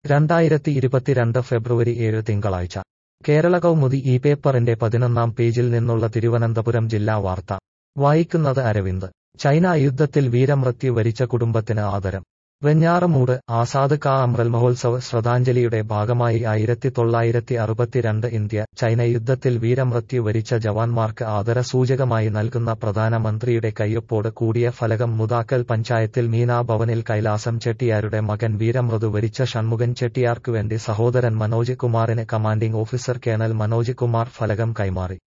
രണ്ടായിരത്തി ഇരുപത്തിരണ്ട് ഫെബ്രുവരി ഏഴ് തിങ്കളാഴ്ച കേരള കൗമുദി ഈ പേപ്പറിന്റെ പതിനൊന്നാം പേജിൽ നിന്നുള്ള തിരുവനന്തപുരം ജില്ലാ വാർത്ത വായിക്കുന്നത് അരവിന്ദ് ചൈന യുദ്ധത്തിൽ വീരമൃത്യു വരിച്ച കുടുംബത്തിന് ആദരം വെഞ്ഞാറമൂട് ആസാദ് കാ അമ്രൽ മഹോത്സവ് ശ്രദ്ധാഞ്ജലിയുടെ ഭാഗമായി ആയിരത്തി തൊള്ളായിരത്തി അറുപത്തിരണ്ട് ഇന്ത്യ ചൈന യുദ്ധത്തിൽ വീരമൃത്യു വരിച്ച ജവാന്മാർക്ക് ആദര സൂചകമായി നൽകുന്ന പ്രധാനമന്ത്രിയുടെ കയ്യൊപ്പോട് കൂടിയ ഫലകം മുതാക്കൽ പഞ്ചായത്തിൽ മീനാ ഭവനിൽ കൈലാസം ചെട്ടിയാരുടെ മകൻ വീരമൃദു വരിച്ച ഷൺമുഖൻ ചെട്ടിയാർക്കുവേണ്ടി സഹോദരൻ മനോജ് കുമാറിന് commanding officer colonel Manoj Kumar ഫലകം കൈമാറി